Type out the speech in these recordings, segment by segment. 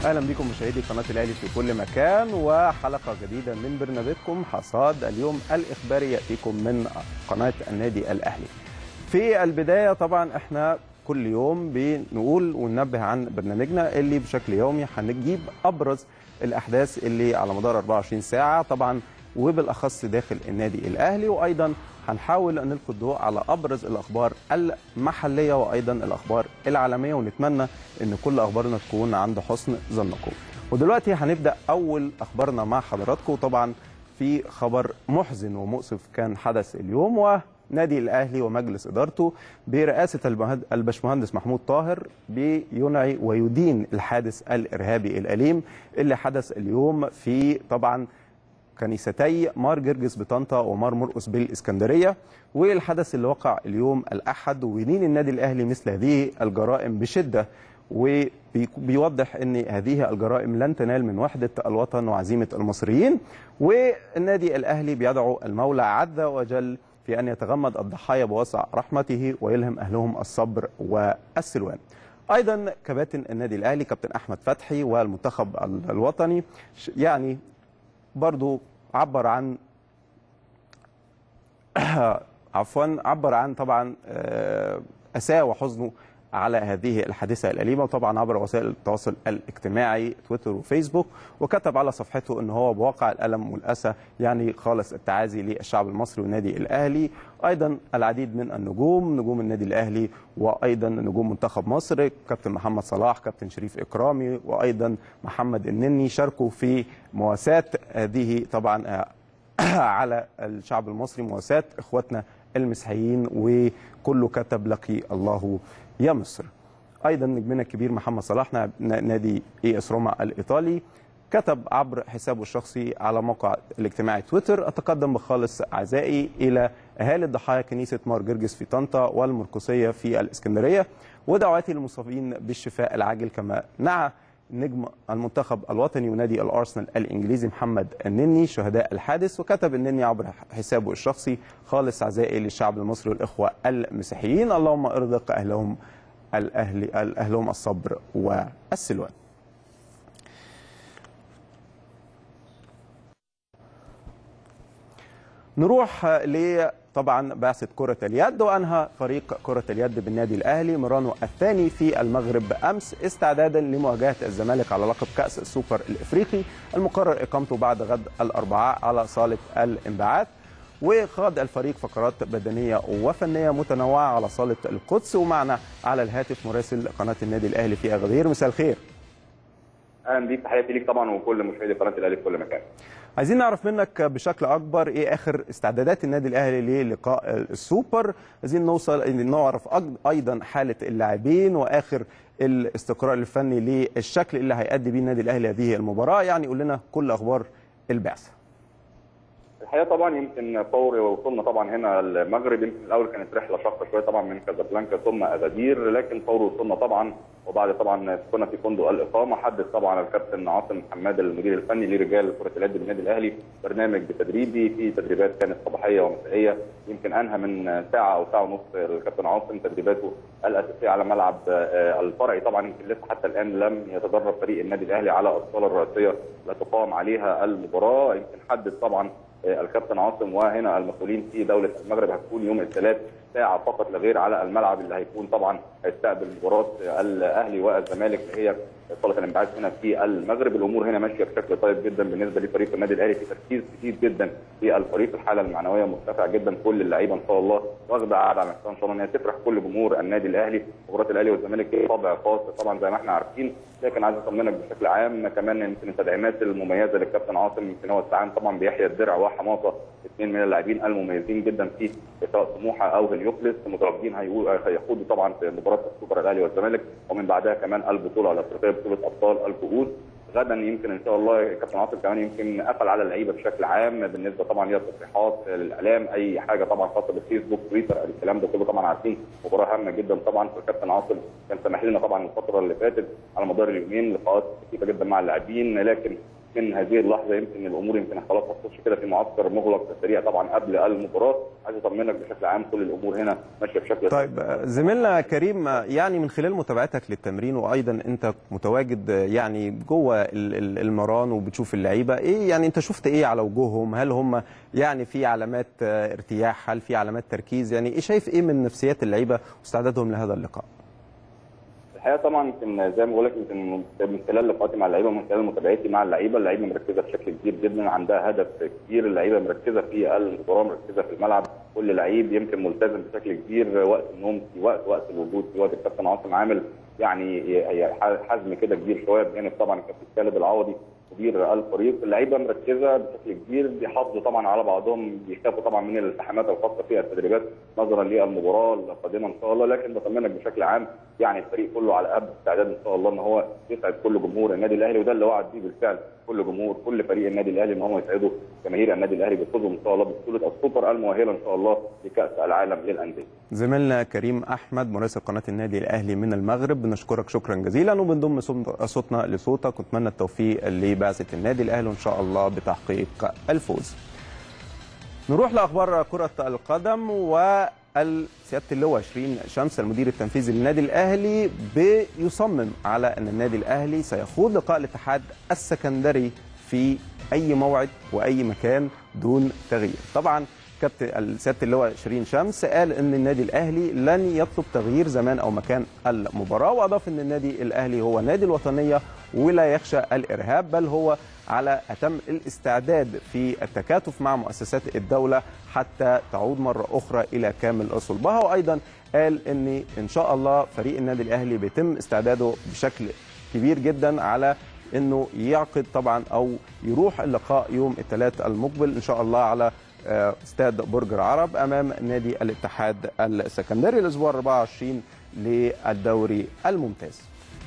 اهلا بكم مشاهدي قناه الاهلي في كل مكان وحلقه جديده من برنامجكم حصاد اليوم الاخباري ياتيكم من قناه النادي الاهلي. في البدايه طبعا احنا كل يوم بنقول وننبه عن برنامجنا اللي بشكل يومي هنجيب ابرز الاحداث اللي على مدار 24 ساعه طبعا وبالاخص داخل النادي الاهلي وايضا هنحاول نلقي الضوء على ابرز الاخبار المحليه وايضا الاخبار العالميه ونتمنى ان كل اخبارنا تكون عند حسن ظنكم. ودلوقتي هنبدا اول اخبارنا مع حضراتكم طبعا في خبر محزن ومؤسف كان حدث اليوم ونادي الاهلي ومجلس ادارته برئاسه الباشمهندس محمود طاهر بينعي ويدين الحادث الارهابي الاليم اللي حدث اليوم في طبعا كنيستي مار جرجس بطنطا ومار مرقس بالاسكندريه والحدث اللي وقع اليوم الاحد ويدين النادي الاهلي مثل هذه الجرائم بشده وبيوضح ان هذه الجرائم لن تنال من وحده الوطن وعزيمه المصريين والنادي الاهلي بيدعو المولى عز وجل في ان يتغمد الضحايا بوسع رحمته ويلهم اهلهم الصبر والسلوان. ايضا كباتن النادي الاهلي كابتن احمد فتحي والمنتخب الوطني يعني برضو عبر عن عفوا عبر عن طبعا اساه وحزنه على هذه الحادثه الاليمه وطبعا عبر وسائل التواصل الاجتماعي تويتر وفيسبوك وكتب على صفحته ان هو بواقع الالم والاسى يعني خالص التعازي للشعب المصري والنادي الاهلي ايضا العديد من النجوم نجوم النادي الاهلي وايضا نجوم منتخب مصر كابتن محمد صلاح كابتن شريف اكرامي وايضا محمد النني شاركوا في مواساه هذه طبعا على الشعب المصري مواساه اخواتنا المسيحيين وكله كتب لقي الله يا مصر ايضا نجمنا الكبير محمد صلاح نادي اي اس روما الايطالي كتب عبر حسابه الشخصي على موقع الاجتماعي تويتر اتقدم بخالص اعزائي الى اهالي ضحايا كنيسه مار جرجس في طنطا والمرقسيه في الاسكندريه ودعواتي للمصابين بالشفاء العاجل كما نعى نجم المنتخب الوطني ونادي الارسنال الانجليزي محمد النني شهداء الحادث وكتب النني عبر حسابه الشخصي خالص عزائي للشعب المصري والاخوه المسيحيين اللهم ارزق اهلهم الاهل اهلهم الصبر والسلوان. نروح ل طبعا بعثه كره اليد وانهى فريق كره اليد بالنادي الاهلي مرانه الثاني في المغرب امس استعدادا لمواجهه الزمالك على لقب كاس السوبر الافريقي المقرر اقامته بعد غد الاربعاء على صاله الانبعاث وخاض الفريق فقرات بدنيه وفنيه متنوعه على صاله القدس ومعنا على الهاتف مراسل قناه النادي الاهلي في اغادير مساء الخير اهلا بيك تحياتي ليك طبعا وكل مشاهدي قناه الاهلي في كل مكان عايزين نعرف منك بشكل اكبر ايه اخر استعدادات النادي الاهلي للقاء السوبر عايزين نوصل نعرف ايضا حاله اللاعبين واخر الاستقرار الفني للشكل اللي هيأدي بيه النادي الاهلي هذه المباراه يعني قول لنا كل اخبار البعثه الحقيقه طبعا يمكن فور وصلنا طبعا هنا المغرب يمكن الاول كانت رحله شاقه شويه طبعا من كازابلانكا ثم اغادير لكن فور وصلنا طبعا وبعد طبعا كنا في فندق الاقامه حدث طبعا الكابتن عاصم حماد المدير الفني لرجال كره اليد بالنادي الاهلي برنامج تدريبي في تدريبات كانت صباحيه ومسائيه يمكن انهى من ساعه او ساعه ونص الكابتن عاصم تدريباته الاساسيه على ملعب الفرعي طبعا يمكن لسه حتى الان لم يتدرب فريق النادي الاهلي على الصاله الرئيسيه لا تقام عليها المباراه يمكن حدث طبعا الكابتن عاصم وهنا المسؤولين في دوله المغرب هتكون يوم الثلاث ساعه فقط لا غير على الملعب اللي هيكون طبعا هيستقبل مباراه الاهلي والزمالك اللي هي صاله الانبعاث هنا في المغرب الامور هنا ماشيه بشكل طيب جدا بالنسبه لفريق النادي الاهلي في تركيز شديد جدا في الفريق الحاله المعنويه مرتفعه جدا كل اللعيبه ان شاء الله واخده قاعده على ان شاء الله ان هي تفرح كل جمهور النادي الاهلي مباراه الاهلي والزمالك طابع خاص طبعا زي ما احنا عارفين لكن عايز اطمنك بشكل عام كمان يمكن التدعيمات المميزه للكابتن عاصم يمكن هو استعان طبعا بيحيى الدرع وحماصه اثنين من اللاعبين المميزين جدا في سواء سموحه او هليوبلس متواجدين هيخوضوا طبعا في مباراه السوبر الاهلي والزمالك ومن بعدها كمان البطوله الافريقيه بطوله ابطال الكؤوس غدا يمكن ان شاء الله كابتن عاطف كمان يمكن قفل على اللعيبه بشكل عام بالنسبه طبعا للتصريحات للاعلام اي حاجه طبعا خاصه بالفيسبوك تويتر الكلام ده كله طبعا عارفين مباراه هامه جدا طبعا فالكابتن عاطف كان سامح لنا طبعا الفتره اللي فاتت على مدار اليومين لقاءات كثيره جدا مع اللاعبين لكن من هذه اللحظه يمكن الامور يمكن خلاص هتخش كده في معسكر مغلق سريع طبعا قبل المباراه عايز اطمنك بشكل عام كل الامور هنا ماشيه بشكل طيب زميلنا كريم يعني من خلال متابعتك للتمرين وايضا انت متواجد يعني جوه المران وبتشوف اللعيبه ايه يعني انت شفت ايه على وجوههم هل هم يعني في علامات ارتياح هل في علامات تركيز يعني ايه شايف ايه من نفسيات اللعيبه واستعدادهم لهذا اللقاء الحقيقه طبعا يمكن زي ما بقول لك يمكن من خلال لقاءاتي مع اللعيبه ومن خلال متابعتي مع اللعيبه اللعيبه مركزه بشكل كبير جدا عندها هدف كبير اللعيبه مركزه في المباراه مركزه في الملعب كل لعيب يمكن ملتزم بشكل كبير وقت النوم في وقت وقت الوجود في وقت الكابتن عاصم عامل يعني حزم كده كبير شويه بجانب طبعا الكابتن خالد العوضي مدير الفريق اللعيبه مركزه بشكل كبير بيحافظوا طبعا على بعضهم بيخافوا طبعا من الالتحامات الخاصه في التدريبات نظرا للمباراه القادمه ان شاء الله لكن بطمنك بشكل عام يعني الفريق كله على قد استعداد ان شاء الله ان هو يسعد كل جمهور النادي الاهلي وده اللي وعد بيه بالفعل كل جمهور كل فريق النادي الاهلي ان هم يسعدوا جماهير النادي الاهلي بفوزهم ان شاء الله ببطوله السوبر المؤهله ان شاء الله لكاس العالم للانديه. زميلنا كريم احمد مراسل قناه النادي الاهلي من المغرب بنشكرك شكرا جزيلا وبنضم صوتنا لصوتك ونتمنى التوفيق لبعثه النادي الاهلي وان شاء الله بتحقيق الفوز. نروح لاخبار كره القدم و سياده اللواء 20 شمس المدير التنفيذي للنادي الاهلي بيصمم على ان النادي الاهلي سيخوض لقاء الاتحاد السكندري في اي موعد واي مكان دون تغيير طبعا كابتن سياده اللواء 20 شمس قال ان النادي الاهلي لن يطلب تغيير زمان او مكان المباراه واضاف ان النادي الاهلي هو نادي الوطنيه ولا يخشى الارهاب بل هو على اتم الاستعداد في التكاتف مع مؤسسات الدوله حتى تعود مره اخرى الى كامل صلبها وايضا قال ان ان شاء الله فريق النادي الاهلي بيتم استعداده بشكل كبير جدا على انه يعقد طبعا او يروح اللقاء يوم الثلاث المقبل ان شاء الله على استاد برج العرب امام نادي الاتحاد السكندري الاسبوع 24 للدوري الممتاز.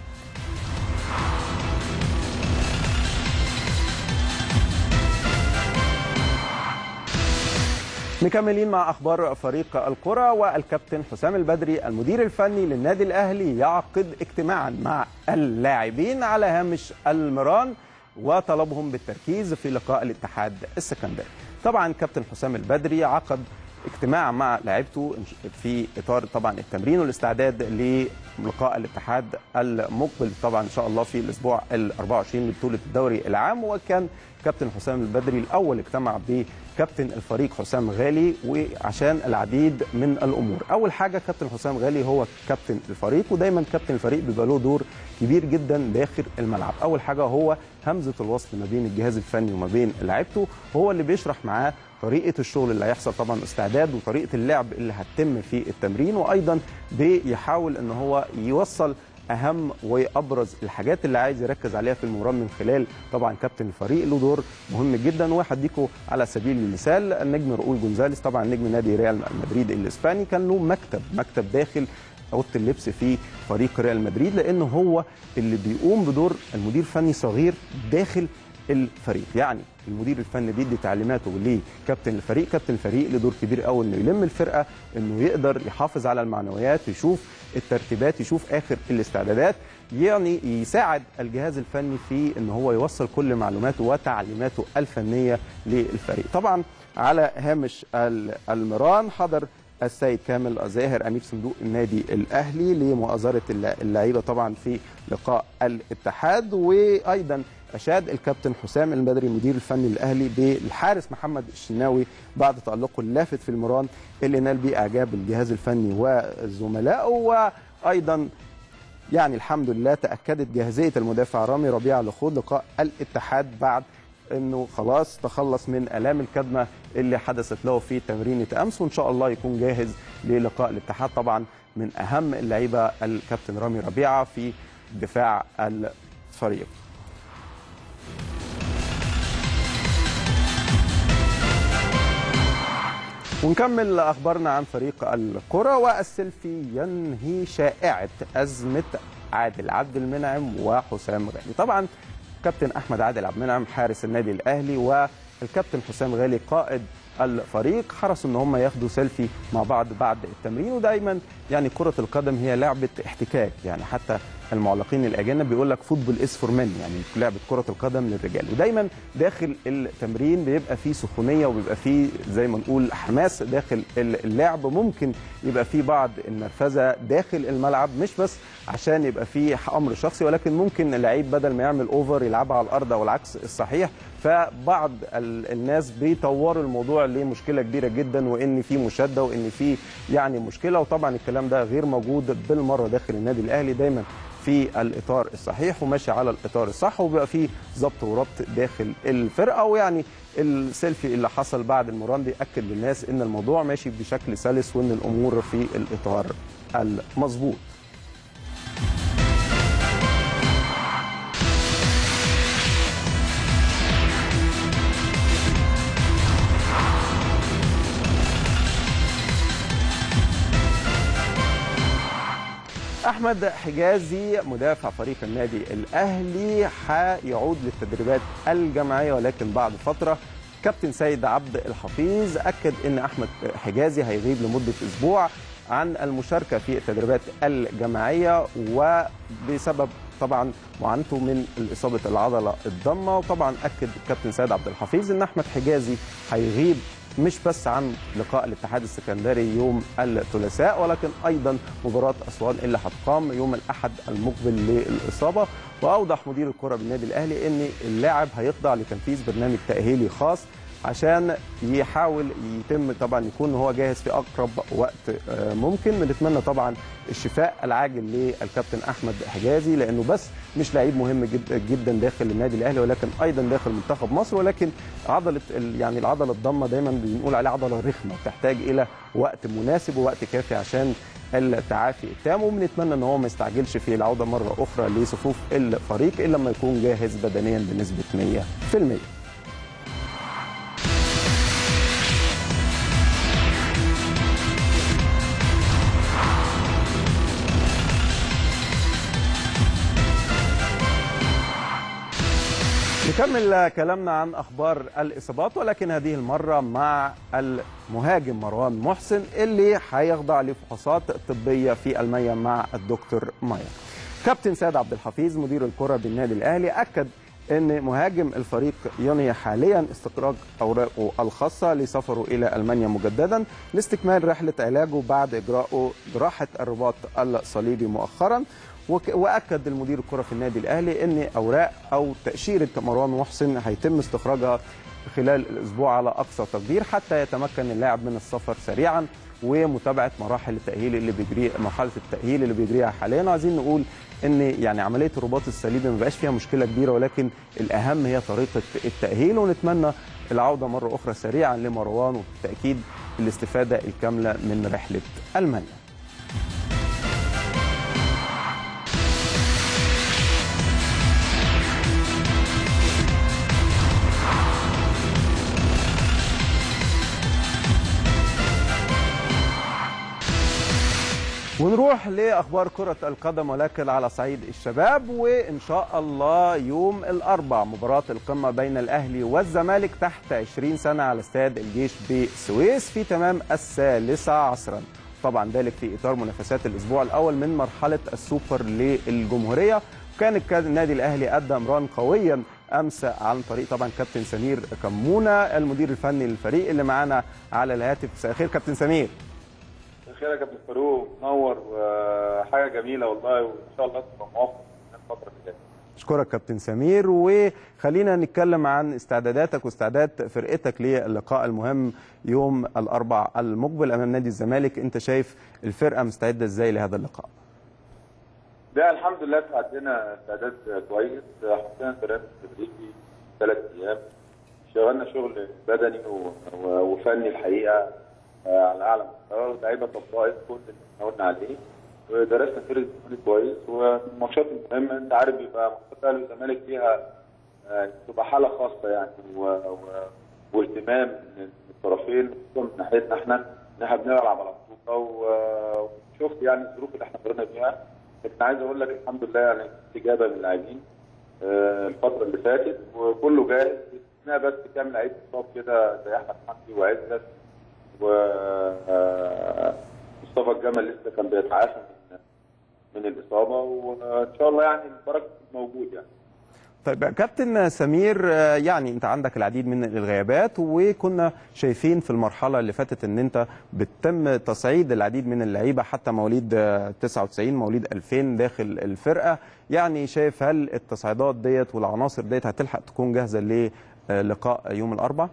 مكملين مع اخبار فريق الكره والكابتن حسام البدري المدير الفني للنادي الاهلي يعقد اجتماعا مع اللاعبين على هامش المران وطلبهم بالتركيز في لقاء الاتحاد السكندري. طبعا كابتن حسام البدري عقد اجتماع مع لاعيبته في اطار طبعا التمرين والاستعداد للقاء الاتحاد المقبل طبعا ان شاء الله في الاسبوع ال 24 لبطوله الدوري العام وكان كابتن حسام البدري الاول اجتمع بكابتن الفريق حسام غالي وعشان العديد من الامور اول حاجه كابتن حسام غالي هو كابتن الفريق ودايما كابتن الفريق بيبقى له دور كبير جدا داخل الملعب اول حاجه هو همزه الوصل ما بين الجهاز الفني وما بين لعيبته وهو اللي بيشرح معاه طريقه الشغل اللي هيحصل طبعا استعداد وطريقه اللعب اللي هتتم في التمرين وايضا بيحاول ان هو يوصل اهم وابرز الحاجات اللي عايز يركز عليها في المباراه من خلال طبعا كابتن الفريق له دور مهم جدا وهديكم على سبيل المثال النجم رؤول جونزاليس طبعا نجم نادي ريال مدريد الاسباني كان له مكتب مكتب داخل اوضه اللبس في فريق ريال مدريد لانه هو اللي بيقوم بدور المدير الفني صغير داخل الفريق يعني المدير الفني بيدي تعليماته لكابتن الفريق كابتن الفريق له دور كبير قوي انه يلم الفرقه انه يقدر يحافظ على المعنويات يشوف الترتيبات يشوف اخر الاستعدادات يعني يساعد الجهاز الفني في ان هو يوصل كل معلوماته وتعليماته الفنيه للفريق طبعا على هامش المران حضر السيد كامل زاهر امير صندوق النادي الاهلي لمؤازره اللعيبه طبعا في لقاء الاتحاد وايضا اشاد الكابتن حسام البدري المدير الفني للاهلي بالحارس محمد الشناوي بعد تالقه اللافت في المران اللي نال بيه اعجاب الجهاز الفني وزملائه وايضا يعني الحمد لله تاكدت جاهزيه المدافع رامي ربيعه لخوض لقاء الاتحاد بعد انه خلاص تخلص من الام الكدمه اللي حدثت له في تمرينه امس وان شاء الله يكون جاهز للقاء الاتحاد طبعا من اهم اللعيبه الكابتن رامي ربيعه في دفاع الفريق. ونكمل اخبارنا عن فريق الكره والسيلفي ينهي شائعه ازمه عادل عبد المنعم وحسام غالي طبعا كابتن احمد عادل عبد المنعم حارس النادي الاهلي والكابتن حسام غالي قائد الفريق حرصوا ان هم ياخدوا سيلفي مع بعض بعد التمرين ودايما يعني كره القدم هي لعبه احتكاك يعني حتى المعلقين الاجانب بيقول لك فوتبول از فور مان يعني لعبه كره القدم للرجال ودايما داخل التمرين بيبقى فيه سخونيه وبيبقى فيه زي ما نقول حماس داخل اللعب ممكن يبقى فيه بعض النرفزه داخل الملعب مش بس عشان يبقى فيه امر شخصي ولكن ممكن اللعيب بدل ما يعمل اوفر يلعبها على الارض او العكس الصحيح فبعض الناس بيطوروا الموضوع لمشكله كبيره جدا وان في مشاده وان في يعني مشكله وطبعا الكلام ده غير موجود بالمره داخل النادي الاهلي دايما في الاطار الصحيح وماشي على الاطار الصح وبيبقى في ضبط وربط داخل الفرقه ويعني السيلفي اللي حصل بعد المران دي اكد للناس ان الموضوع ماشي بشكل سلس وان الامور في الاطار المظبوط احمد حجازي مدافع فريق النادي الاهلي هيعود للتدريبات الجماعيه ولكن بعد فتره كابتن سيد عبد الحفيظ اكد ان احمد حجازي هيغيب لمده اسبوع عن المشاركه في التدريبات الجماعيه وبسبب طبعا معاناته من اصابه العضله الضمه وطبعا اكد كابتن سيد عبد الحفيظ ان احمد حجازي هيغيب مش بس عن لقاء الاتحاد السكندري يوم الثلاثاء ولكن ايضا مباراه اسوان اللي هتقام يوم الاحد المقبل للاصابه واوضح مدير الكره بالنادي الاهلي ان اللاعب هيخضع لتنفيذ برنامج تاهيلي خاص عشان يحاول يتم طبعا يكون هو جاهز في اقرب وقت ممكن بنتمنى طبعا الشفاء العاجل للكابتن احمد حجازي لانه بس مش لعيب مهم جدا جدا داخل النادي الاهلي ولكن ايضا داخل منتخب مصر ولكن عضله يعني العضله الضمه دايما بنقول عليها عضله رخمه تحتاج الى وقت مناسب ووقت كافي عشان التعافي التام وبنتمنى ان هو ما يستعجلش في العوده مره اخرى لصفوف الفريق الا لما يكون جاهز بدنيا بنسبه 100%. نكمل كلامنا عن اخبار الاصابات ولكن هذه المره مع المهاجم مروان محسن اللي هيخضع لفحوصات طبيه في المية مع الدكتور ماير. كابتن سيد عبد الحفيظ مدير الكره بالنادي الاهلي اكد ان مهاجم الفريق ينهي حاليا استخراج اوراقه الخاصه لسفره الى المانيا مجددا لاستكمال رحله علاجه بعد اجراءه جراحه الرباط الصليبي مؤخرا واكد المدير الكره في النادي الاهلي ان اوراق او تاشيره مروان محسن هيتم استخراجها خلال الاسبوع على اقصى تقدير حتى يتمكن اللاعب من السفر سريعا ومتابعه مراحل التاهيل اللي بيجري مرحله التاهيل اللي بيجريها حاليا عايزين نقول ان يعني عمليه الرباط الصليبي ما بقاش فيها مشكله كبيره ولكن الاهم هي طريقه التاهيل ونتمنى العوده مره اخرى سريعا لمروان وبالتاكيد الاستفاده الكامله من رحله المانيا ونروح لاخبار كره القدم ولكن على صعيد الشباب وان شاء الله يوم الاربع مباراه القمه بين الاهلي والزمالك تحت 20 سنه على استاد الجيش بالسويس في تمام الثالثه عصرا طبعا ذلك في اطار منافسات الاسبوع الاول من مرحله السوبر للجمهوريه وكان النادي الاهلي ادى مران قويا امس عن طريق طبعا كابتن سمير كمونه المدير الفني للفريق اللي معانا على الهاتف مساء الخير كابتن سمير خير يا كابتن فاروق منور وحاجه جميله والله وان شاء الله تبقى موفق الفتره اللي جايه. اشكرك كابتن سمير وخلينا نتكلم عن استعداداتك واستعداد فرقتك للقاء المهم يوم الاربع المقبل امام نادي الزمالك انت شايف الفرقه مستعده ازاي لهذا اللقاء؟ ده الحمد لله استعدنا استعداد كويس حطينا برنامج تدريبي ثلاث ايام اشتغلنا شغل بدني وفني الحقيقه على اعلى مستوى واللعيبه طبقت كل اللي احنا قلنا عليه ودرسنا فرقه الزمالك كويس والماتشات المهمه انت عارف بيبقى ماتشات الاهلي والزمالك فيها تبقى حاله خاصه يعني و... و... واهتمام من الطرفين من ناحيتنا احنا ان احنا بنلعب على بطوله وشفت يعني الظروف اللي احنا مرينا بيها لكن عايز اقول لك الحمد لله يعني استجابه من اللاعبين الفتره اللي فاتت وكله جاهز باستثناء بس كام لعيب مصاب كده زي احمد حمدي وعزت ومصطفى الجمل لسه كان بيتعافى من من الاصابه وان شاء الله يعني البركه موجود يعني طيب يا كابتن سمير آه، يعني انت عندك العديد من الغيابات وكنا شايفين في المرحله اللي فاتت ان انت بتتم تصعيد العديد من اللعيبه حتى مواليد آه، 99 مواليد 2000 داخل الفرقه يعني شايف هل التصعيدات ديت والعناصر ديت هتلحق تكون جاهزه للقاء يوم الاربعاء؟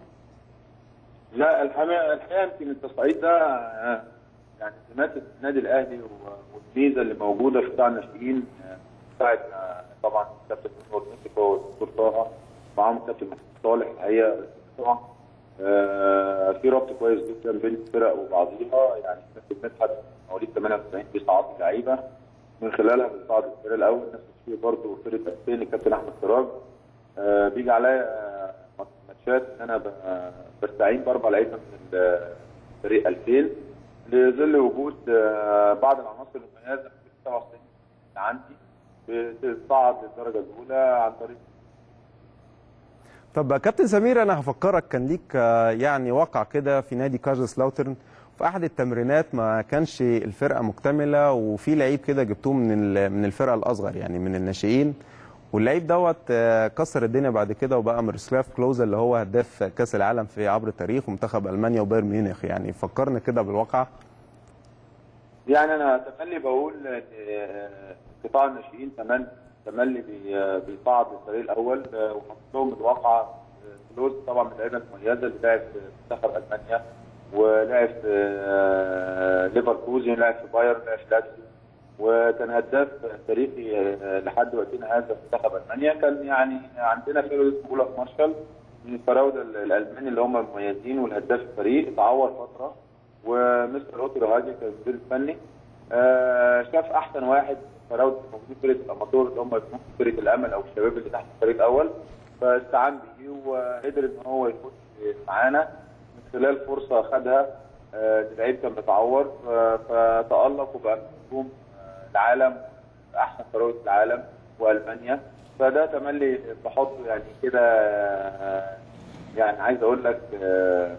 لا الحقيقه الحقيقه يمكن التصعيد ده آه، يعني سمات النادي الاهلي و- والميزه اللي موجوده في قطاع الناشئين آه، ساعه ما طبعا كابتن نور مسك هو والدكتور طه معاهم كابتن محمد صالح الحقيقه طبعا آه، في ربط كويس جدا بين الفرق وبعضيها يعني كابتن مدحت مواليد 98 بيصعد لعيبه من خلالها بيصعد الفريق الاول نفس الشيء برضه فرقه الثاني كابتن احمد سراج آه، بيجي عليا آه، ماتشات ان انا ب- بستعين باربع لعيبه من ال- فريق 2000 لظل وجود آه، بعض العناصر المميزه في 97 اللي عندي بتصعد للدرجه الاولى عن طريق طب يا كابتن سمير انا هفكرك كان ليك آه، يعني واقع كده في نادي كاجاسلاوترن في احد التمرينات ما كانش الفرقه مكتمله وفي لعيب كده جبتوه من ال- من الفرقه الاصغر يعني من الناشئين واللعيب دوت آه، كسر الدنيا بعد كده وبقى ميروسلاف كلوزا اللي هو هداف كاس العالم في عبر التاريخ ومنتخب المانيا وبايرن ميونخ يعني فكرنا كده بالواقع يعني انا تملي بقول ان آه، قطاع الناشئين تملي تملي بي- آه، بيصعد للفريق الاول آه، وحط لهم الواقع آه، كلوز طبعا من اللعيبه المميزه اللي لعب في منتخب المانيا ولعب في آه، ليفركوزن لعب في بايرن لعب في لاتسيو وكان هداف تاريخي آه، لحد وقتنا هذا في منتخب المانيا كان يعني عندنا فرقه اولف مارشال من الفراوده الالمان اللي هم المميزين والهداف الفريق اتعور فتره ومستر اوتو رهاجي كان المدير الفني آه، شاف احسن واحد فراوده موجودين فرقه الاماتور اللي هم بيسموهم فرقه الامل او الشباب اللي تحت الفريق الاول فاستعان بيه وقدر ان هو يخش معانا من خلال فرصه خدها آه، للعيب كان متعور ف- فتالق وبقى نجوم آه، العالم احسن فراوده العالم والمانيا فده تملي بحطه يعني كده آه، يعني عايز اقول لك آه،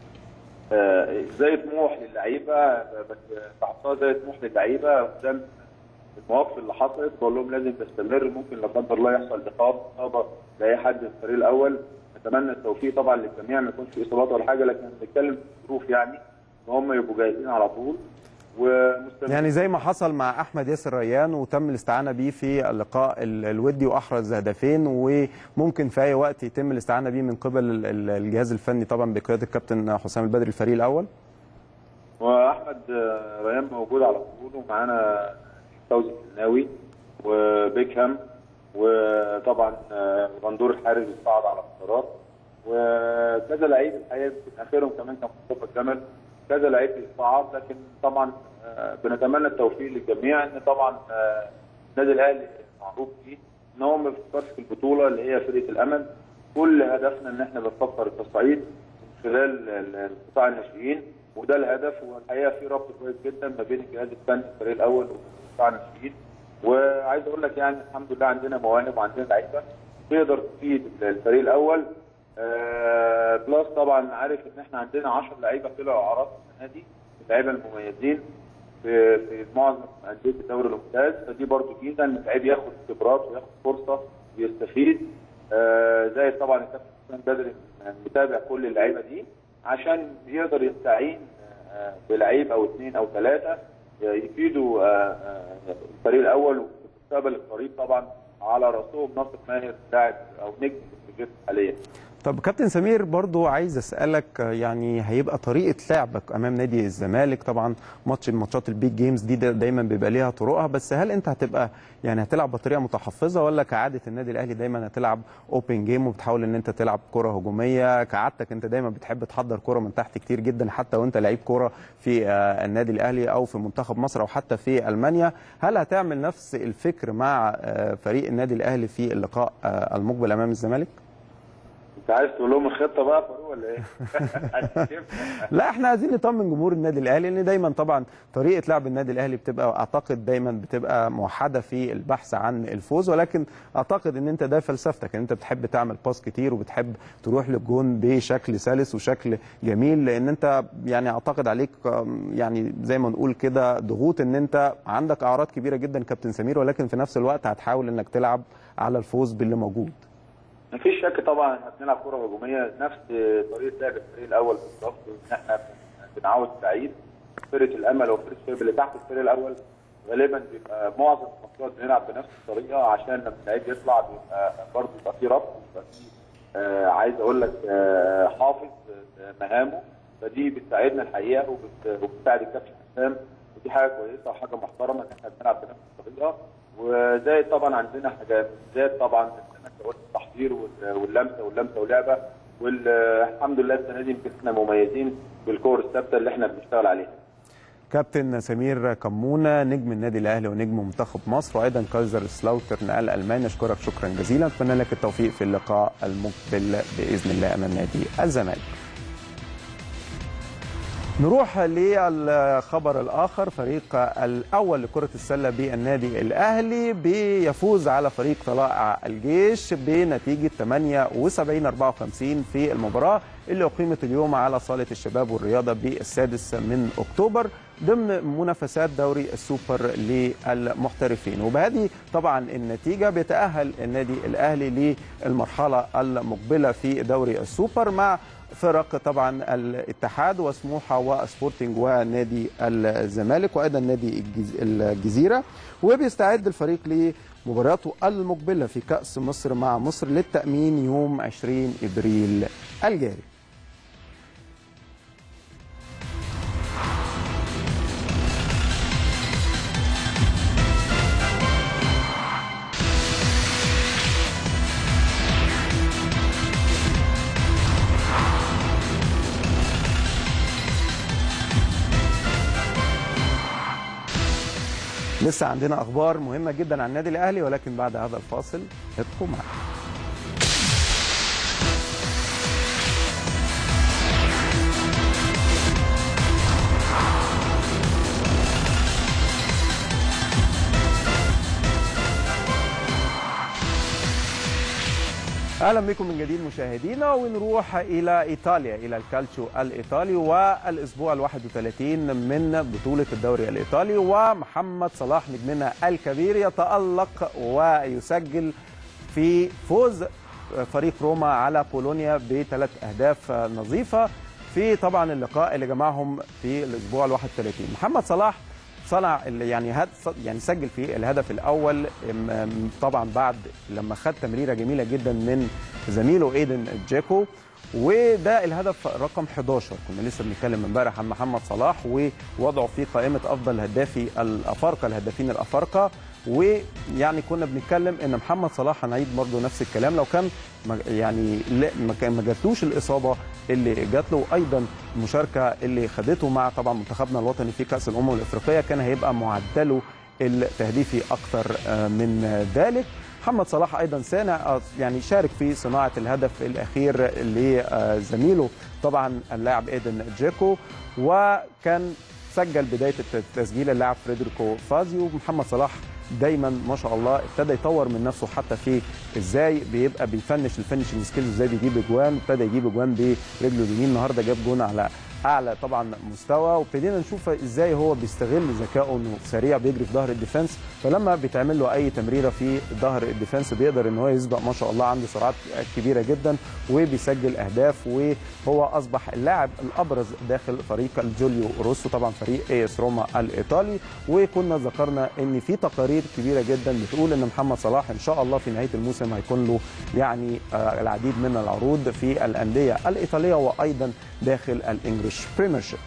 آه، زي طموح للعيبه بس بحطها زي طموح للعيبه قدام المواقف اللي حصلت بقول لهم لازم تستمر ممكن لا قدر الله يحصل اصابه اصابه لاي حد في الفريق الاول نتمنى التوفيق طبعا للجميع ما يكونش في اصابات ولا حاجه لكن بنتكلم في ظروف يعني ان هم يبقوا جاهزين على طول ومستمر يعني زي ما حصل مع احمد ياسر ريان وتم الاستعانه بيه في اللقاء ال- الودي واحرز هدفين وممكن في اي وقت يتم الاستعانه بيه من قبل ال- ال- الجهاز الفني طبعا بقياده الكابتن حسام البدري الفريق الاول واحمد آه، ريان موجود على طول ومعانا فوزي الناوي وبيكهام وطبعا آه، غندور الحارس صعد على القرارات وكذا لعيب الحقيقه يمكن اخرهم كمان كان مصطفى الجمل كذا لعيب يصعد لكن طبعا آه، بنتمنى التوفيق للجميع ان طبعا آه، النادي الاهلي معروف فيه ان هو ما بيفكرش في البطوله اللي هي فرقه الامل كل هدفنا ان احنا بنفكر التصعيد من خلال ال- القطاع الناشئين وده الهدف والحقيقه في ربط كويس جدا ما بين الجهاز الفني الفريق الاول والقطاع الناشئين وعايز اقول لك يعني الحمد لله عندنا مواهب وعندنا لعيبه تقدر تفيد الفريق الاول آه بلس طبعا عارف ان احنا عندنا 10 لعيبه طلعوا اعراض السنه دي اللعيبه المميزين في في معظم انديه الدوري الممتاز فدي برضو ميزه ان اللعيب ياخد خبرات وياخد فرصه ويستفيد آه زي طبعا الكابتن حسام بدري متابع كل اللعيبه دي عشان يقدر يستعين آه بلعيب او اثنين او ثلاثه يفيدوا آه، آه، الفريق الاول وفي المستقبل القريب طبعا على راسهم ناصر ماهر لاعب او نجم في الجيش حاليا طب كابتن سمير برضو عايز اسالك آه، يعني هيبقى طريقه لعبك امام نادي الزمالك طبعا ماتش الماتشات البيج جيمز دي دا- دايما بيبقى ليها طرقها بس هل انت هتبقى يعني هتلعب بطريقه متحفظه ولا كعاده النادي الاهلي دايما هتلعب اوبن جيم وبتحاول ان انت تلعب كره هجوميه كعادتك انت دايما بتحب تحضر كره من تحت كتير جدا حتى وانت لعيب كره في آه، النادي الاهلي او في منتخب مصر او حتى في المانيا هل هتعمل نفس الفكر مع آه، فريق النادي الاهلي في اللقاء آه، المقبل امام الزمالك؟ انت عايز تقول لهم الخطه بقى فاروق ولا ايه؟ لا احنا عايزين نطمن جمهور النادي الاهلي لان دايما طبعا طريقه لعب النادي الاهلي بتبقى اعتقد دايما بتبقى موحده في البحث عن الفوز ولكن اعتقد ان انت ده فلسفتك ان انت بتحب تعمل باس كتير وبتحب تروح للجون بشكل سلس وشكل جميل لان انت يعني اعتقد عليك آم، يعني زي ما نقول كده ضغوط ان انت عندك اعراض كبيره جدا كابتن سمير ولكن في نفس الوقت هتحاول انك تلعب على الفوز باللي موجود مفيش شك طبعا احنا بنلعب كره هجوميه نفس طريقه لعب الفريق الاول بالظبط ان احنا بن- بنعود اللعيب فرقه الامل وفرقه الشباب اللي تحت الفريق الاول غالبا بيبقى معظم الماتشات بنلعب بنفس الطريقه عشان لما اللعيب يطلع بيبقى برضه يبقى في ربط يبقى في آه عايز اقول لك آه حافظ آه، مهامه فدي بتساعدنا الحقيقه وبت- وبتساعد الكابتن حسام ودي حاجه كويسه وحاجه محترمه ان احنا بنلعب بنفس الطريقه وزائد طبعا عندنا حاجات زائد طبعا زي ما انت قلت التحضير وال- واللمسه واللمسه ولعبه والحمد لله السنه دي يمكن احنا مميزين بالكور الثابته اللي احنا بنشتغل عليها. كابتن سمير كمونه نجم النادي الاهلي ونجم منتخب مصر وايضا كايزر سلاوترن الالماني اشكرك شكرا جزيلا اتمنى لك التوفيق في اللقاء المقبل باذن الله امام نادي الزمالك. نروح للخبر الاخر فريق الاول لكره السله بالنادي الاهلي بيفوز على فريق طلائع الجيش بنتيجه 78 54 في المباراه اللي اقيمت اليوم على صاله الشباب والرياضه بالسادس من اكتوبر ضمن منافسات دوري السوبر للمحترفين وبهذه طبعا النتيجه بيتاهل النادي الاهلي للمرحله المقبله في دوري السوبر مع فرق طبعا الاتحاد وسموحه وسبورتنج ونادي الزمالك وايضا نادي الجز- الجزيره وبيستعد الفريق لمباراته المقبله في كاس مصر مع مصر للتامين يوم 20 ابريل الجاري لسه عندنا اخبار مهمه جدا عن النادي الاهلي ولكن بعد هذا الفاصل ابقوا معنا اهلا بكم من جديد مشاهدينا ونروح الى ايطاليا الى الكالتشو الايطالي والاسبوع ال 31 من بطوله الدوري الايطالي ومحمد صلاح نجمنا الكبير يتالق ويسجل في فوز فريق روما على بولونيا بثلاث اهداف نظيفه في طبعا اللقاء اللي جمعهم في الاسبوع ال 31 محمد صلاح صنع ال- يعني هد يعني سجل في الهدف الاول م- م- طبعا بعد لما خد تمريره جميله جدا من زميله ايدن جاكو وده الهدف رقم 11 كنا لسه بنتكلم امبارح عن محمد صلاح ووضعه في قائمه افضل هدافي الافارقه الهدافين الافارقه ويعني كنا بنتكلم ان محمد صلاح هنعيد برضه نفس الكلام لو كان ما- يعني لا- ما كان ما جاتلوش الاصابه اللي جات له ايضا المشاركه اللي خدته مع طبعا منتخبنا الوطني في كاس الامم الافريقيه كان هيبقى معدله التهديفي اكثر آه، من ذلك محمد صلاح ايضا صانع آه، يعني شارك في صناعه الهدف الاخير لزميله طبعا اللاعب ايدن جيكو وكان سجل بدايه التسجيل اللاعب فريدريكو فازيو محمد صلاح دايما ما شاء الله ابتدى يطور من نفسه حتى في ازاي بيبقى بيفنش الفينشنج سكيلز ازاي بيجيب اجوان ابتدى يجيب اجوان برجله اليمين النهارده جاب جون على اعلى طبعا مستوى وابتدينا نشوف ازاي هو بيستغل ذكائه انه سريع بيجري في ظهر الديفنس فلما بيتعمل له اي تمريره في ظهر الديفنس بيقدر ان هو يسبق ما شاء الله عنده سرعات كبيره جدا وبيسجل اهداف وهو اصبح اللاعب الابرز داخل فريق الجوليو روسو طبعا فريق اي اس روما الايطالي وكنا ذكرنا ان في تقارير كبيره جدا بتقول ان محمد صلاح ان شاء الله في نهايه الموسم هيكون له يعني آه، العديد من العروض في الانديه الايطاليه وايضا داخل الانجليش بريميرشيب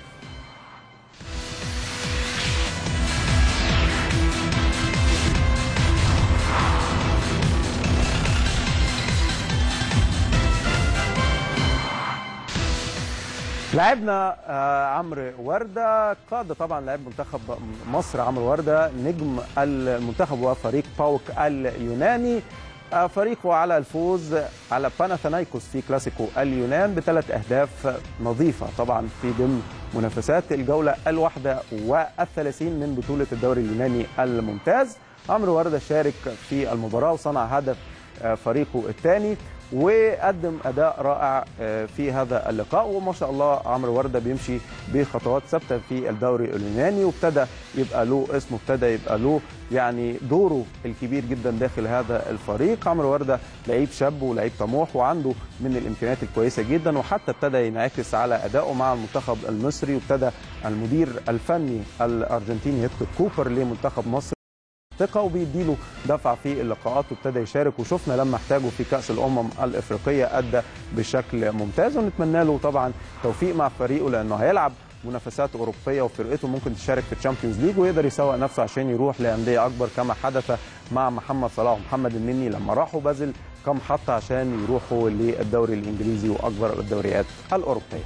لعبنا آه، عمرو ورده قاد طبعا لاعب منتخب مصر عمرو ورده نجم المنتخب وفريق باوك اليوناني فريقه على الفوز على باناثينايكوس في كلاسيكو اليونان بثلاث اهداف نظيفه طبعا في ضمن منافسات الجوله الواحده والثلاثين من بطوله الدوري اليوناني الممتاز عمرو ورده شارك في المباراه وصنع هدف فريقه الثاني وقدم اداء رائع في هذا اللقاء وما شاء الله عمرو ورده بيمشي بخطوات ثابته في الدوري اليوناني وابتدى يبقى له اسمه ابتدى يبقى له يعني دوره الكبير جدا داخل هذا الفريق عمرو ورده لعيب شاب ولعيب طموح وعنده من الامكانيات الكويسه جدا وحتى ابتدى ينعكس على ادائه مع المنتخب المصري وابتدى المدير الفني الارجنتيني هيكتور كوبر لمنتخب مصر ثقه وبيديله دفع في اللقاءات وابتدى يشارك وشفنا لما احتاجه في كاس الامم الافريقيه ادى بشكل ممتاز ونتمنى له طبعا توفيق مع فريقه لانه هيلعب منافسات اوروبيه وفرقته ممكن تشارك في الشامبيونز ليج ويقدر يسوق نفسه عشان يروح لانديه اكبر كما حدث مع محمد صلاح ومحمد النني لما راحوا بازل كم حطه عشان يروحوا للدوري الانجليزي واكبر الدوريات الاوروبيه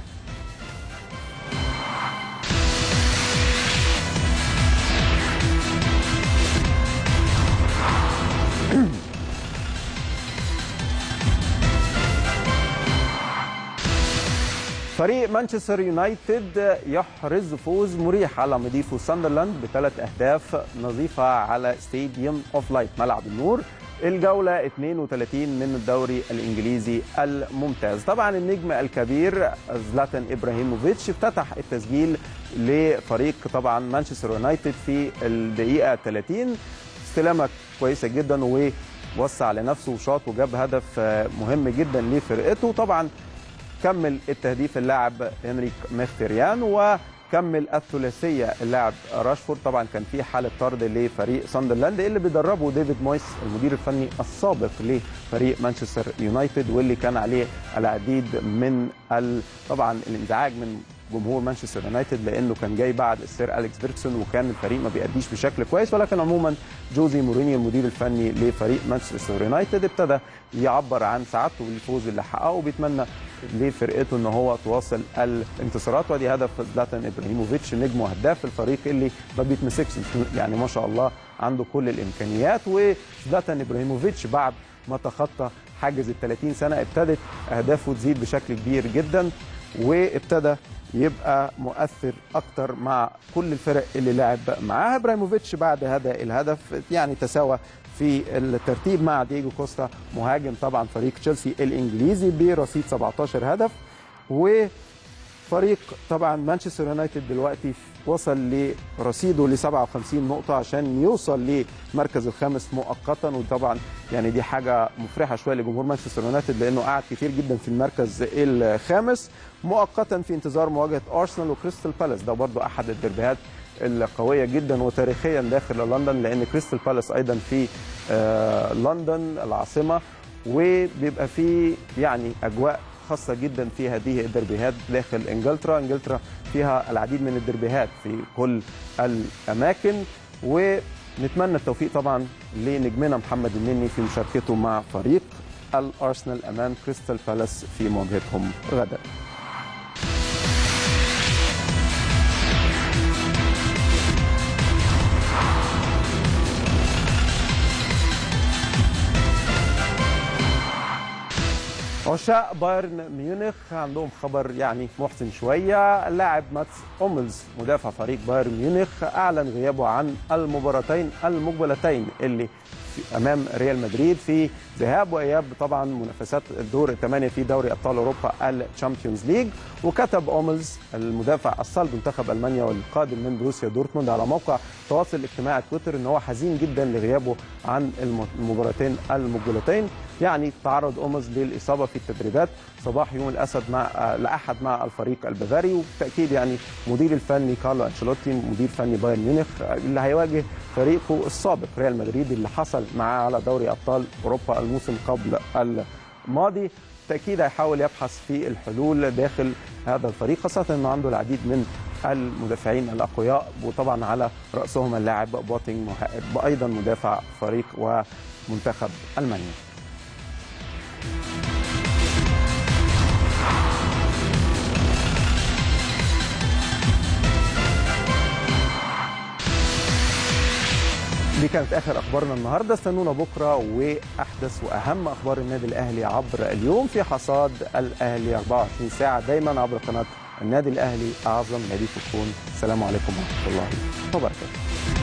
فريق مانشستر يونايتد يحرز فوز مريح على مضيفه ساندرلاند بثلاث اهداف نظيفه على ستاديوم اوف لايت ملعب النور الجوله 32 من الدوري الانجليزي الممتاز طبعا النجم الكبير زلاتان ابراهيموفيتش افتتح التسجيل لفريق طبعا مانشستر يونايتد في الدقيقه 30 استلامه كويسه جدا ووسع لنفسه وشاط وجاب هدف مهم جدا لفرقته طبعا كمل التهديف اللاعب هنريك مختريان وكمل الثلاثيه اللاعب راشفورد طبعا كان في حاله طرد لفريق ساندرلاند اللي بيدربه ديفيد مويس المدير الفني السابق لفريق مانشستر يونايتد واللي كان عليه العديد من طبعا الانزعاج من جمهور مانشستر يونايتد لانه كان جاي بعد السير اليكس فيركسون وكان الفريق ما بيأديش بشكل كويس ولكن عموما جوزي مورينيو المدير الفني لفريق مانشستر يونايتد ابتدى يعبر عن سعادته بالفوز اللي حققه وبيتمنى لفرقته ان هو تواصل الانتصارات وادي هدف زلاتان ابراهيموفيتش نجم وهداف الفريق اللي ما بيتمسكش يعني ما شاء الله عنده كل الامكانيات وزلاتان ابراهيموفيتش بعد ما تخطى حاجز ال 30 سنه ابتدت اهدافه تزيد بشكل كبير جدا وابتدى يبقى مؤثر اكتر مع كل الفرق اللي لعب معاها ابراهيموفيتش بعد هذا الهدف يعني تساوى في الترتيب مع دييجو كوستا مهاجم طبعا فريق تشيلسي الانجليزي برصيد 17 هدف وفريق طبعا مانشستر يونايتد دلوقتي وصل لرصيده ل 57 نقطة عشان يوصل لمركز الخامس مؤقتا وطبعا يعني دي حاجة مفرحة شوية لجمهور مانشستر يونايتد لأنه قعد كتير جدا في المركز الخامس مؤقتا في انتظار مواجهة أرسنال وكريستال بالاس ده برضو أحد الدربيهات القويه جدا وتاريخيا داخل لندن لان كريستال بالاس ايضا في لندن العاصمه وبيبقى في يعني اجواء خاصه جدا في هذه الدربيهات داخل انجلترا انجلترا فيها العديد من الدربيهات في كل الاماكن ونتمنى التوفيق طبعا لنجمنا محمد النني في مشاركته مع فريق الارسنال امام كريستال بالاس في مواجهتهم غدا عشاق بايرن ميونخ عندهم خبر يعني محزن شويه اللاعب ماتس اوملز مدافع فريق بايرن ميونخ اعلن غيابه عن المباراتين المقبلتين اللي امام ريال مدريد في ذهاب واياب طبعا منافسات الدور الثمانيه في دوري ابطال اوروبا الشامبيونز ليج وكتب اوملز المدافع الصلب منتخب المانيا والقادم من بروسيا دورتموند على موقع التواصل الاجتماعي تويتر ان هو حزين جدا لغيابه عن المباراتين المقبلتين يعني تعرض اوملز للاصابه في التدريبات صباح يوم الاسد مع لاحد مع الفريق البافاري وبالتاكيد يعني مدير الفني كارلو انشيلوتي مدير فني بايرن ميونخ اللي هيواجه فريقه السابق ريال مدريد اللي حصل معاه على دوري ابطال اوروبا الموسم قبل الماضي بالتاكيد هيحاول يبحث في الحلول داخل هذا الفريق خاصه انه عنده العديد من المدافعين الاقوياء وطبعا على راسهم اللاعب بوتينج ايضا مدافع فريق ومنتخب المانيا دي كانت اخر اخبارنا النهارده استنونا بكره واحدث واهم اخبار النادي الاهلي عبر اليوم في حصاد الاهلي 24 ساعه دايما عبر قناه النادي الاهلي اعظم نادي في الكون السلام عليكم ورحمه الله وبركاته